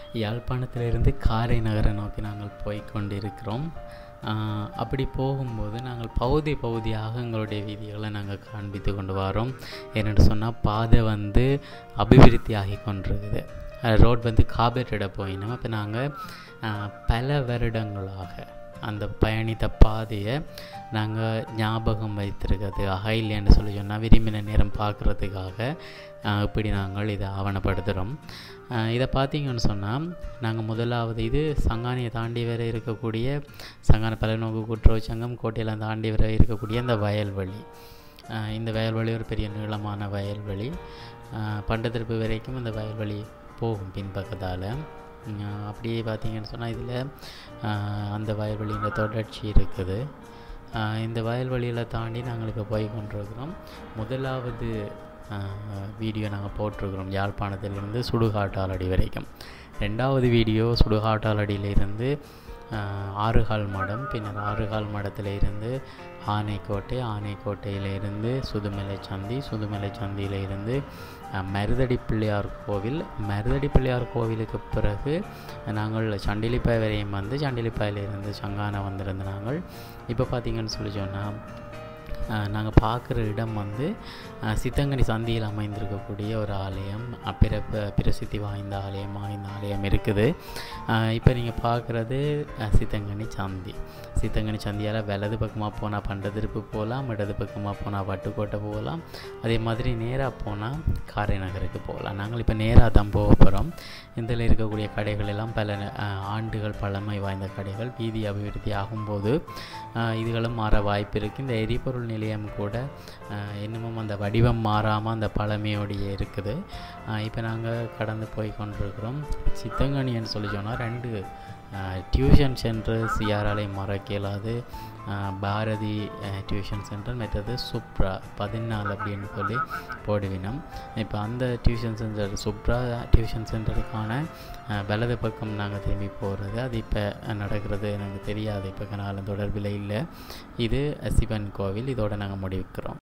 யாழ்ப்பாணத்திலிருந்து காரை நகரை நோக்கி நாங்கள் போய் கொண்டிருக்கிறோம் ஆஹ் அப்படி போகும்போது நாங்கள் பகுதி பகுதியாக எங்களுடைய வீதிகளை நாங்கள் காண்பித்து கொண்டு வரோம் ஏனென்று சொன்னால் பாதை வந்து அபிவிருத்தி ஆகி கொண்டிருக்குது ரோட் வந்து காபேட்டிட போயினோம் அப்போ நாங்கள் பல வருடங்களாக அந்த பயணித்த பாதையை நாங்கள் ஞாபகம் வைத்திருக்கிறதுக்காக இல்லைன்னு சொல்லி சொன்னால் விரும்பின நேரம் பார்க்குறதுக்காக இப்படி நாங்கள் இதை ஆவணப்படுத்துகிறோம் ஆஹ் இதை பார்த்தீங்கன்னு சொன்னால் நாங்கள் முதலாவது இது சங்கானியை தாண்டி வர இருக்கக்கூடிய சங்கான பலநோக்கு கூட்டுறவு சங்கம் கோட்டையெல்லாம் தாண்டி வர இருக்கக்கூடிய இந்த வயல்வெளி ஆஹ் இந்த வயல்வெளி ஒரு பெரிய நீளமான வயல்வெளி ஆஹ் பண்டத்திருப்பு வரைக்கும் இந்த வயல்வெளி போகும் பின்பக்கத்தால் அப்படியே பார்த்தீங்கன்னு சொன்னால் இதில் அந்த வயல்வெளியின் தொடர்ச்சி இருக்குது ஆஹ் இந்த வயல்வெளியில் தாண்டி நாங்கள் இப்போ போய் கொண்டிருக்கிறோம் முதலாவது வீடியோ நாங்கள் போட்டிருக்கிறோம் யாழ்ப்பாணத்திலிருந்து சுடுகாட்டாலடி வரைக்கும் ரெண்டாவது வீடியோ சுடுகாட்டாலடியிலிருந்து ஆறுகால் மடம் பின்னர் ஆறுகால் மடத்தில் இருந்து ஆனைக்கோட்டை ஆனைக்கோட்டையிலிருந்து சுதுமலை சந்தி சுதுமலை சந்தியில் இருந்து மருதடி பிள்ளையார் கோவில் மருதடி பிள்ளையார் கோவிலுக்கு பிறகு நாங்கள் சண்டிலிப்பாய் வரையும் வந்து சண்டிலிப்பாயிலிருந்து சங்கானை வந்திருந்த நாங்கள் இப்போ பார்த்தீங்கன்னு சொல்லி சொன்னால் நாங்கள் பார்க்குற இடம் வந்து சித்தங்கனி சந்தியில் அமைந்திருக்கக்கூடிய ஒரு ஆலயம் பிறப்பு பிரசித்தி வாய்ந்த ஆலயமாக இந்த ஆலயம் இருக்குது இப்போ நீங்கள் பார்க்குறது சித்தங்கனி சந்தி சித்தங்கனி சந்தியால் வலது பக்கமாக போனால் பண்டதிருப்பு போகலாம் இடது பக்கமாக போனால் வட்டுக்கோட்டை போகலாம் அதே மாதிரி நேராக போனால் காரை நகருக்கு போகலாம் நாங்கள் இப்போ நேராக தான் போக போகிறோம் இதில் இருக்கக்கூடிய கடைகள் எல்லாம் பல ஆண்டுகள் பழமை வாய்ந்த கடைகள் வீதி அபிவிருத்தி ஆகும்போது இதுகளும் மாற வாய்ப்பு இருக்குது இந்த எரிபொருள் நிலையம் கூட இன்னமும் அந்த வடிவம் மாறாமல் அந்த பழமையோடைய இருக்குது இப்போ நாங்கள் கடந்து போய் கொண்டிருக்கிறோம் சித்தங்கனின்னு சொல்லி சொன்னால் ரெண்டு டியூஷன் சென்டர்ஸ் யாராலையும் மறக்க இயலாது பாரதி டியூஷன் சென்டர் மற்றது சுப்ரா பதினாலு அப்படின்னு சொல்லி போடுவினோம் இப்போ அந்த டியூஷன் சென்டர் சுப்ரா டியூஷன் சென்டருக்கான வலது பக்கம் நாங்கள் திரும்பி போகிறது அது இப்போ நடக்கிறது எனக்கு தெரியாது இப்போ கனாலும் தொடர்பில் இல்லை இது சிவன் கோவில் இதோடு நாங்கள் முடிவுக்கிறோம்